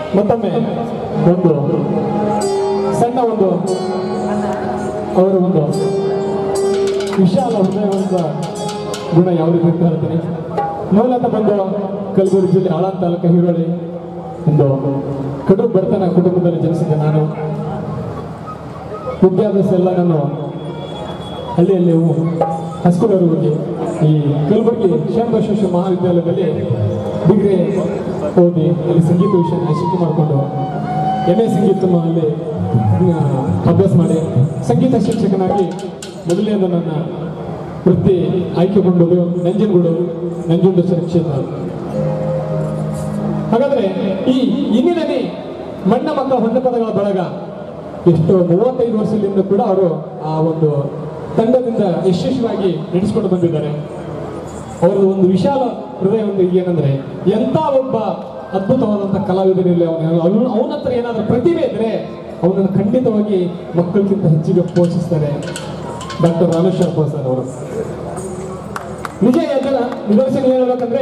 ಮತ್ತೊಮ್ಮೆ ಒಂದು ಸಣ್ಣ ಒಂದು ಅವರ ಒಂದು ವಿಶಾಲ ಹೃದಯವಂತ ಗುಣ ಯಾವ ರೀತಿ ಅಂತ ಹೇಳ್ತೀನಿ ಮೂಲತಃ ಬಂದು ಕಲಬುರಗಿ ಜಿಲ್ಲೆ ಆಳಂದ ತಾಲೂಕು ಹಿರೋಳಿ ಒಂದು ಕಡು ಬಡತನ ಕುಟುಂಬದಲ್ಲಿ ಜನಿಸಿದ್ದೆ ನಾನು ವಿದ್ಯಾಭ್ಯಾಸ ಎಲ್ಲ ನಾನು ಹಳ್ಳಿಯಲ್ಲಿ ಹಸ್ಕೂಲವರು ಹೋಗಿ ಈ ಕಲಬುರಗಿ ಶ್ಯಾಮಬಸವೇಶ್ವರ ಮಹಾವಿದ್ಯಾಲಯದಲ್ಲಿ ಡಿಗ್ರಿ ಓದಿ ಅಲ್ಲಿ ಸಂಗೀತ ವಿಷಯ ಶಿಕ್ಷೆ ಮಾಡಿಕೊಂಡು ಎಮ್ ಎ ಸಂಗೀತ ಅಲ್ಲಿ ಆ, ಅಭ್ಯಾಸ ಮಾಡಿ ಸಂಗೀತ ಶಿಕ್ಷಕನಾಗಿ ಮೊದಲನೇದು ನನ್ನ ವೃತ್ತಿ ಆಯ್ಕೆಗೊಂಡದು ನಂಜನಗೂಡು ನಂಜುಂಡೇಶ್ವರ ಕ್ಷೇತ್ರ ಹಾಗಾದ್ರೆ ಈ ಇನ್ನಿನಲ್ಲಿ ಮಣ್ಣ ಮಕ್ಕ ಹೊಂಡ ಪದಗಳ ಬಳಗ ಎಷ್ಟು ಮೂವತ್ತೈದು ವರ್ಷದಿಂದ ಕೂಡ ಅವರು ಆ ಒಂದು ತಂಡದಿಂದ ಯಶಸ್ವಿಯಾಗಿ ನಡೆಸಿಕೊಂಡು ಬಂದಿದ್ದಾರೆ ಅವರ ಒಂದು ವಿಶಾಲ ಹೃದಯ ಒಂದು ಏನಂದ್ರೆ ಎಂತ ಒಬ್ಬ ಅದ್ಭುತವಾದಂತ ಕಲಾವಿದರಿಲ್ಲ ಅವನ ಅವನ ಅವನ ಹತ್ರ ಏನಾದ್ರೂ ಪ್ರತಿಭೆ ಇದ್ರೆ ಅವನನ್ನು ಖಂಡಿತವಾಗಿ ಮಕ್ಕಳಿಗಿಂತ ಹೆಚ್ಚಿಗೆ ಪೋಷಿಸ್ತಾರೆ ಡಾಕ್ಟರ್ ರಾಮೇಶ್ವರ ಪ್ರಸಾದ್ ಅವರು ನಿಜ ಎದ್ದರ ನಿದರ್ಶನ ಏನ್ ಹೇಳ್ಬೇಕಂದ್ರೆ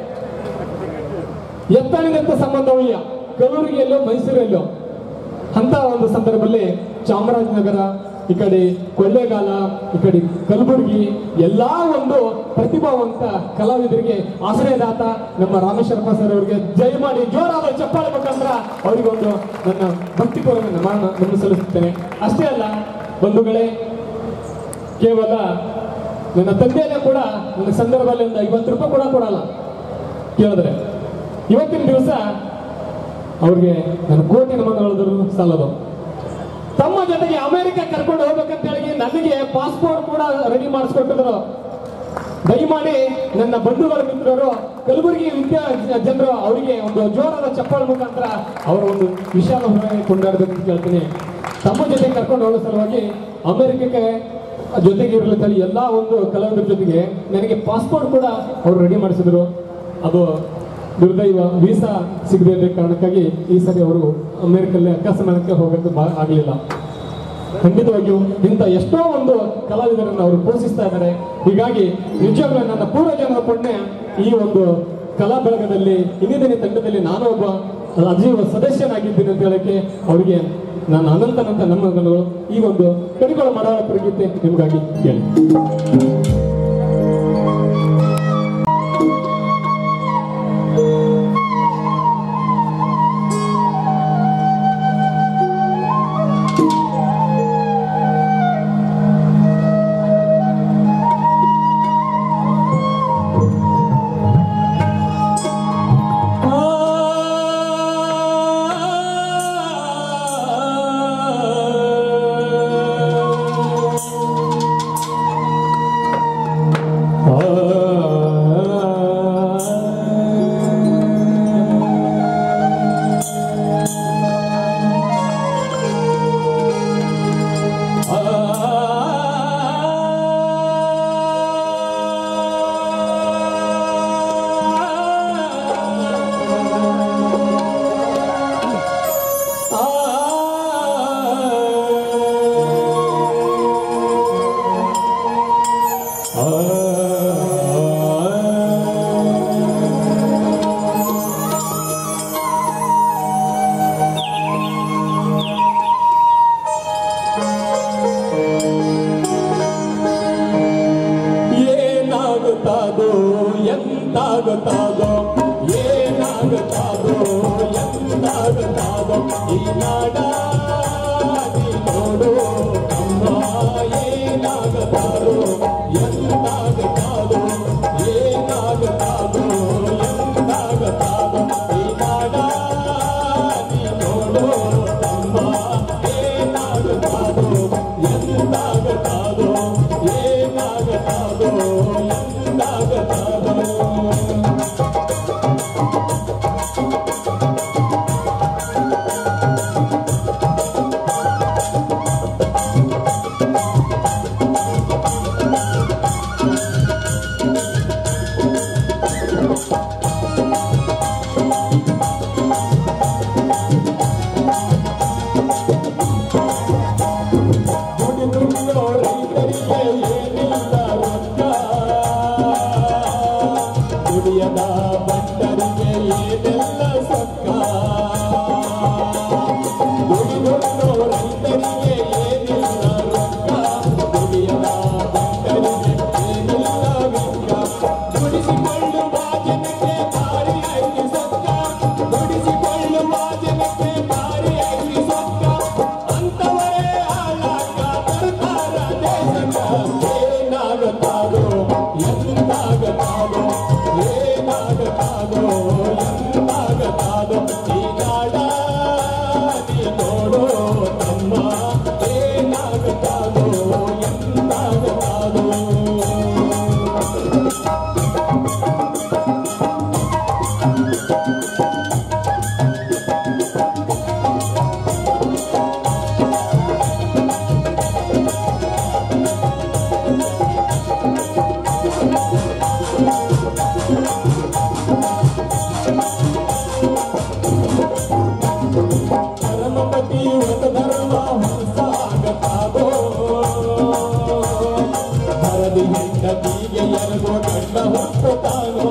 ಎತ್ತಣಿದಂತ ಸಂಬಂಧವಿಲ್ಲ ಕಲಬುರಗಿಯಲ್ಲೋ ಮೈಸೂರಲ್ಲೋ ಅಂತ ಒಂದು ಸಂದರ್ಭದಲ್ಲಿ ಚಾಮರಾಜನಗರ ಈ ಕಡೆ ಕೊಳ್ಳೇಗಾಲ ಈ ಕಡೆ ಕಲಬುರಗಿ ಎಲ್ಲಾ ಒಂದು ಪ್ರತಿಭಾವಂತ ಕಲಾವಿದರಿಗೆ ಆಶ್ರಯದಾತ ನಮ್ಮ ರಾಮೇಶ್ವರಪ್ಪ ಸರ್ ಅವರಿಗೆ ಜಯ ಮಾಡಿ ಜೋರಾದ ಚಪ್ಪಾಳೆ ಮುಖಾಂತರ ಅವರಿಗೊಂದು ನನ್ನ ಭಕ್ತಿಪೂರ್ವಕ ನಮನ ನಮನ ಸಲ್ಲಿಸುತ್ತೇನೆ ಅಷ್ಟೇ ಅಲ್ಲ ಬಂಧುಗಳೇ ಕೇವಲ ನನ್ನ ತಂದೆಯಲ್ಲೇ ಕೂಡ ನನ್ನ ಸಂದರ್ಭದಲ್ಲಿ ಒಂದು ಐವತ್ತು ರೂಪಾಯಿ ಕೂಡ ಕೊಡಲ್ಲ ಕೇಳಿದ್ರೆ ಇವತ್ತಿನ ದಿವಸ ಅವ್ರಿಗೆ ನನ್ನ ಕೋಟಿ ನಮನಗಳಿದ್ರು ಸಾಲದು ತಮ್ಮ ಜೊತೆಗೆ ಅಮೆರಿಕ ಕರ್ಕೊಂಡು ಹೋಗ್ಬೇಕಂತ ಹೇಳಿ ನನಗೆ ಪಾಸ್ಪೋರ್ಟ್ ಕೂಡ ರೆಡಿ ಮಾಡಿಸ್ಕೊಟ್ಟಿದ್ರು ದಯಮಾಡಿ ನನ್ನ ಬಂಧುಗಳ ಮಿತ್ರರು ಕಲಬುರಗಿ ವಿದ್ಯಾ ಜನರು ಅವರಿಗೆ ಒಂದು ಜೋರಾದ ಚಪ್ಪಾಳ ಮುಖಾಂತರ ಅವರ ಒಂದು ವಿಶಾಲ ಹೃದಯ ಕೊಂಡಾಡಬೇಕು ಅಂತ ಕೇಳ್ತೀನಿ ತಮ್ಮ ಜೊತೆ ಕರ್ಕೊಂಡು ಹೋಗೋ ಸಲುವಾಗಿ ಅಮೆರಿಕಕ್ಕೆ ಜೊತೆಗೆ ಇರಲಿ ಎಲ್ಲಾ ಒಂದು ಕಲಾವಿದರ ಜೊತೆಗೆ ನನಗೆ ಪಾಸ್ಪೋರ್ಟ್ ಕೂಡ ಅವರು ರೆಡಿ ಮಾಡಿಸಿದ್ರು ಅದು ದುರ್ದೈವ ವೀಸಾ ಸಿಗದೇ ಇದ್ದ ಕಾರಣಕ್ಕಾಗಿ ಈ ಸರಿ ಅವರು ಅಮೆರಿಕಲ್ಲಿ ಅಕ್ಕಸಮಯಕ್ಕೆ ಹೋಗೋಕೆ ಬಾ ಆಗಲಿಲ್ಲ ಖಂಡಿತವಾಗಿಯೂ ಇಂಥ ಎಷ್ಟೋ ಒಂದು ಕಲಾವಿದರನ್ನು ಅವರು ಪೋಷಿಸ್ತಾ ಇದ್ದಾರೆ ಹೀಗಾಗಿ ನಿಜವಾಗ್ಲೂ ನನ್ನ ಪೂರ್ವಜನ್ಮ ಪುಣ್ಯ ಈ ಒಂದು ಕಲಾ ಬಳಗದಲ್ಲಿ ಇನ್ನಿದಿನ ತಂಡದಲ್ಲಿ ನಾನು ಒಬ್ಬ ಅಜೀವ ಸದಸ್ಯನಾಗಿದ್ದೀನಿ ಅಂತ ಹೇಳಕ್ಕೆ ಅವರಿಗೆ ನನ್ನ ಅನಂತನಂತ ನಮ್ಮಗಳು ಈ ಒಂದು ಕಡಿಗಳ ಮಾಡಾಳ ಪ್ರಗೀತೆ ನಿಮಗಾಗಿ ಕೇಳಿ ಏನಾಗುತ್ತಾದೋ ಎಂತಾಗುತ್ತಾದೋ ಏನಾಗುತ್ತಾದೋ ಎಂತಾಗುತ್ತಾದೋ ಈ ನಾಡ ನೀ ನೋಡು ಅಮ್ಮ ಏನಾಗುತ್ತಾದೋ ಎಂತಾಗುತ್ತಾದೋ ಏನಾಗುತ್ತಾದೋ ಎಂತಾಗುತ್ತಾದೋ ಈ ನಾಡ ನೀ ನೋಡು ಅಮ್ಮ ಏನಾಗುತ್ತಾದೋ ಎಂತಾಗುತ್ತಾದೋ ಏನಾಗುತ್ತಾದೋ ಎಂತಾಗುತ್ತಾದೋ ಧರ್ಮಪತಿ ವ್ರತ ಧರ್ಮ ಹೊಸಾಗತಾದೋ ಹರದಿ ಹೆಂಡತಿಗೆ ಎರಗೋ ಗಂಡ ಹುಟ್ಟುತ್ತಾನೋ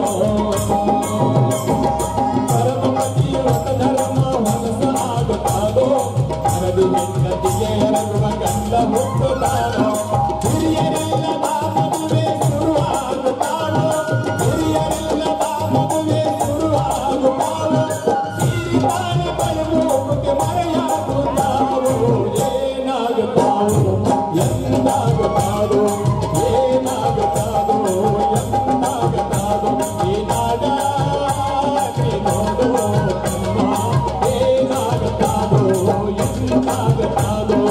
ಧರ್ಮಪತಿ ವ್ರತ ಧರ್ಮ ಹೊಸಾಗುತ್ತಾದೋ ಹರದಿ ಹೆಂಡತಿಗೆ ಎರಗುವ ಗಂಡ ಹುಟ್ಟುತ್ತಾನೋ ಹಿರಿಯರಿಲ್ಲದ ಮದುವೆ ಶುರುವಾಗುತ್ತಾಳೋ ಹಿರಿಯರಿಲ್ಲದ ಮದುವೆ ಶುರುವಾಗುತ್ತಾಳೋ ಸಿರಿತಾನೆ ಬಲಮೂಗುಗೆ ಮರೆಯಾಗುತ್ತಾವೋ ಏನಾಗುತ್ತಾವೋ ಎಂದಾಗುತ್ತಾವೋ ಏನಾಗುತ್ತಾವೋ ಎಂದಾಗುತ್ತಾವೋ ಏನಾಗ ನೋಡು ತಮ್ಮ ಏನಾಗುತ್ತಾವೋ ಎಂದಾಗುತ್ತಾವೋ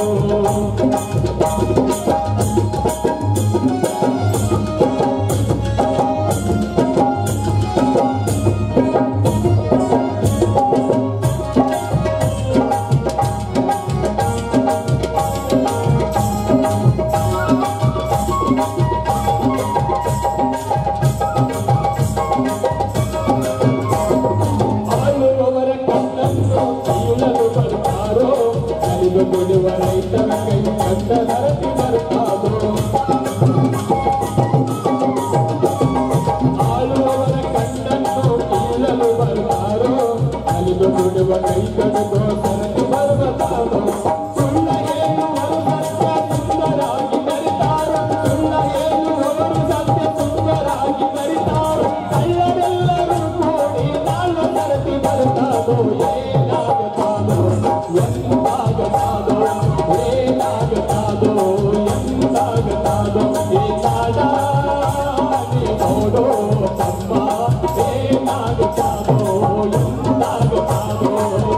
ಆಳುವವರ ಕಣ್ಣನ್ನು ಕೀಳಲು ಬರ್ತಾರೋ ಕಲಿದು ಕೊಡುವ ರೈತರ ಕೈ ಕಂಡ ನರತಿ ಬರ್ತಾರೋ ಆಳುವವರ ಕಣ್ಣನ್ನು ಕೀಳಲು ಬರ್ತಾರೋ ಕಲಿದು ಕೊಡುವ ಕೈ ಕಡೆದು ಸರತಿ ಬರ್ಬತಾರೋ ಸುಳ್ಳ ಹೇಳುವರು ಸತ್ಯ ಸುಂದರಾಗಿ ಬರಿತಾರೋ ಸುಳ್ಳ ಹೇಳುವವರು ಸತ್ಯ ಸುಂದರಾಗಿ ಬರಿತಾರೋ ಕಳ್ಳರೆಲ್ಲರೂ ಕೂಡಿ ನಾಳು ಸರತಿ ಬರ್ತಾರೋ ಏನಾಗುತ್ತಾನೋ ಎಂದಾಗುತ್ತಾನೋ ಏನಾಗುತ್ತಾನೋ ಎಂದಾಗುತ್ತಾನೋ ಈ ಕಾಡ ನೀ ನೋಡೋ ತಮ್ಮ ಏನಾಗುತ್ತಾನೋ ಎಂದಾಗುತ್ತಾನೋ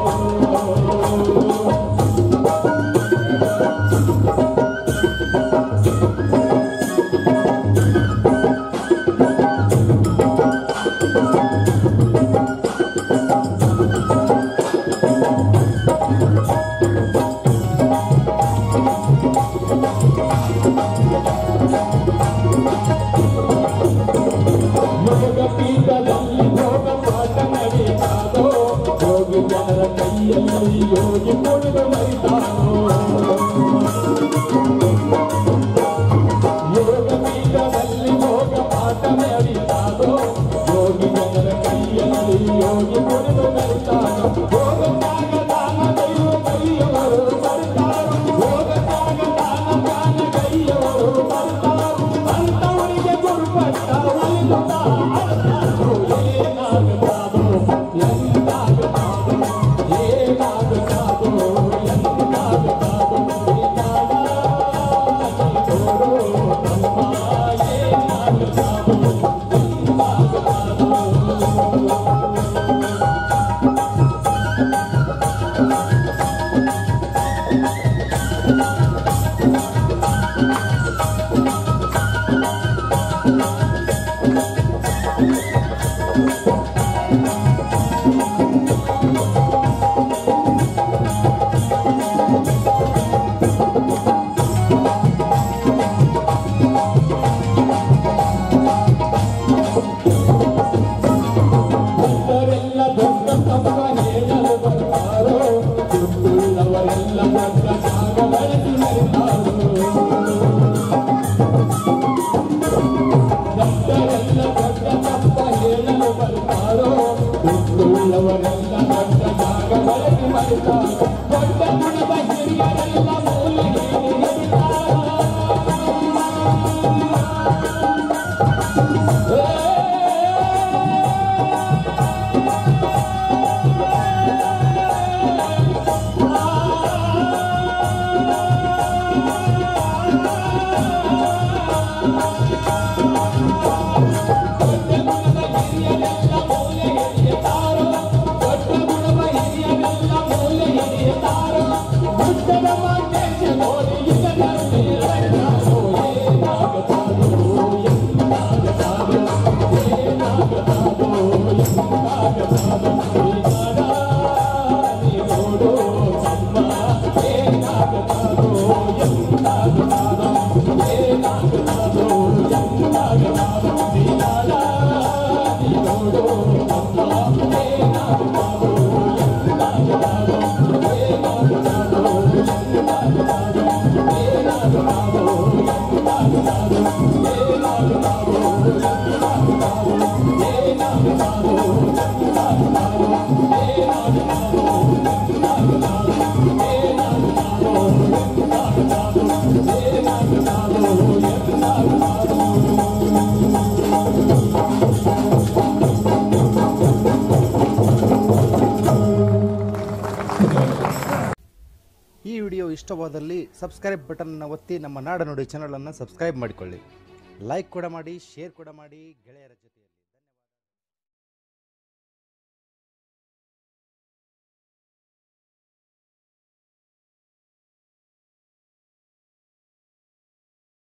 ಯೋಗ ಪೀಠದಲ್ಲಿ ಯೋಗ ಪಾಠ ನಡೀತಾನೋ ಯೋಗಿ ಜನರ ಕೈಯಲ್ಲಿ ಯೋಗಿ ಕುಡಿದು ಮರಿತಾನೋ ಯೋಗ ಪೀಠದಲ್ಲಿ ಯೋಗ ಪಾಠ ನಡೀತಾನೋ ಯೋಗಿ ಜನರ ಕೈಯಲ್ಲಿ ಯೋಗಿ ಕುಡಿದು ಮರಿತಾನೋ ಯೋಗ ತ್ಯಾಗ ದಾನ ದೈವ ಕೈಯವರು ಬರ್ತಾರೋ ಯೋಗ ತ್ಯಾಗ ದಾನ ದಾನ ಕೈಯವರು ಬರ್ತಾರೋ ಅಂತವರಿಗೆ ಗುರುಪಟ್ಟ ಒಲಿದುತ್ತ ಅರ್ಥಾರು ಏನಾಗುತ್ತಾದೋ ಎಂದಾಗುತ್ತಾದೋ ಏನಾಗುತ್ತಾದೋ ಎಂದಾಗುತ್ತಾದೋ ತೋರೋ ತಮ್ಮ ಏನಾಗುತ್ತಾದೋ ಭಕ್ತರೆಲ್ಲ ದೊಡ್ಡ ತಮ್ಮ ಹೇಳಲು ಬರ್ತಾರೋ ದುಡ್ಡುಳ್ಳವರೆಲ್ಲ ದೊಡ್ಡ ಜಾಗ ಬಳಸಿ ಮರಿತಾರೋ ಭಕ್ತರೆಲ್ಲ ದೊಡ್ಡ ತಮ್ಮ ಹೇಳಲು ಬರ್ತಾರೋ ದುಡ್ಡುಳ್ಳವರೆಲ್ಲ ದೊಡ್ಡ ಜಾಗ ಬಳಸಿ ಮರಿತಾರೋ ದೊಡ್ಡ ಗುಣದ ಹಿರಿಯರೆಲ್ಲ ಮೂಲೆಗೆ ಹಿರಿಯರೆಲ್ಲ ಮೂಲೆ ಈ ವಿಡಿಯೋ ಇಷ್ಟವಾದಲ್ಲಿ ಸಬ್ಸ್ಕ್ರೈಬ್ ಬಟನ್ನ ಒತ್ತಿ ನಮ್ಮ ನಾಡನುಡಿ ಚಾನಲನ್ನು ಸಬ್ಸ್ಕ್ರೈಬ್ ಮಾಡಿಕೊಳ್ಳಿ ಲೈಕ್ ಕೂಡ ಮಾಡಿ ಶೇರ್ ಕೂಡ ಮಾಡಿ ಗೆಳೆಯರ ಜೊತೆಯಲ್ಲಿ